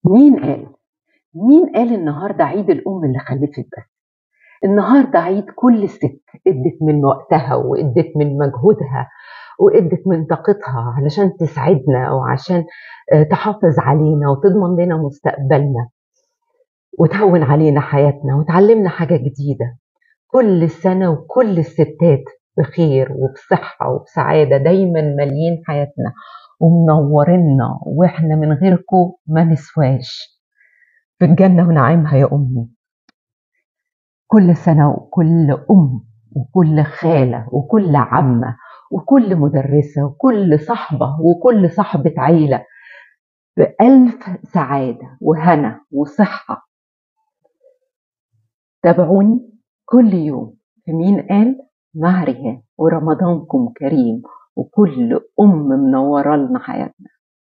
مين قال؟ مين قال النهارده عيد الأم اللي خلفت بس؟ النهارده عيد كل ست ادت من وقتها وادت من مجهودها وادت من طاقتها علشان تسعدنا وعشان آه، تحافظ علينا وتضمن لنا مستقبلنا وتهون علينا حياتنا وتعلمنا حاجة جديدة كل سنة وكل الستات بخير وبصحة وبسعادة دايما ماليين حياتنا ومنورنا واحنا من غيركم ما نسواش في الجنة ونعيمها يا أمي كل سنة وكل أم وكل خالة وكل عمة وكل مدرسة وكل صحبة وكل صاحبة عيلة بألف سعادة وهنا وصحة تابعوني كل يوم في مين قال مع ريهام ورمضانكم كريم وكل أم منورة لنا حياتنا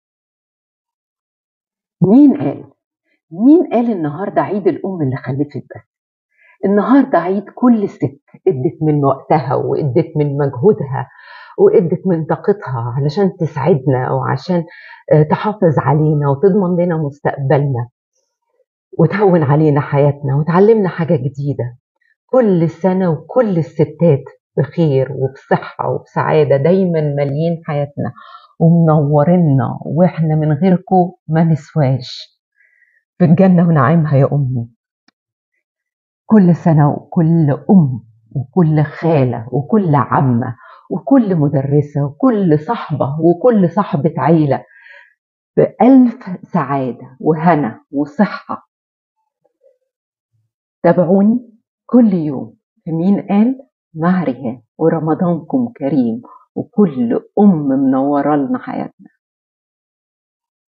مين قال مين قال النهارده عيد الأم اللي خلفت بس النهارده عيد كل ست ادت من وقتها وادت من مجهودها وادت من طاقتها علشان تسعدنا وعشان آه، تحافظ علينا وتضمن لنا مستقبلنا وتهون علينا حياتنا وتعلمنا حاجة جديدة كل سنة وكل الستات بخير وبصحة وبسعادة دايما ماليين حياتنا ومنورنا واحنا من غيركم ما نسواش في الجنة ونعيمها يا أمي كل سنة وكل أم وكل خالة وكل عمة وكل مدرسة وكل صحبة وكل صاحبة عيلة بألف سعادة وهنا وصحة تابعوني كل يوم في مين قال مع ريهام ورمضانكم كريم وكل أم منورة لنا حياتنا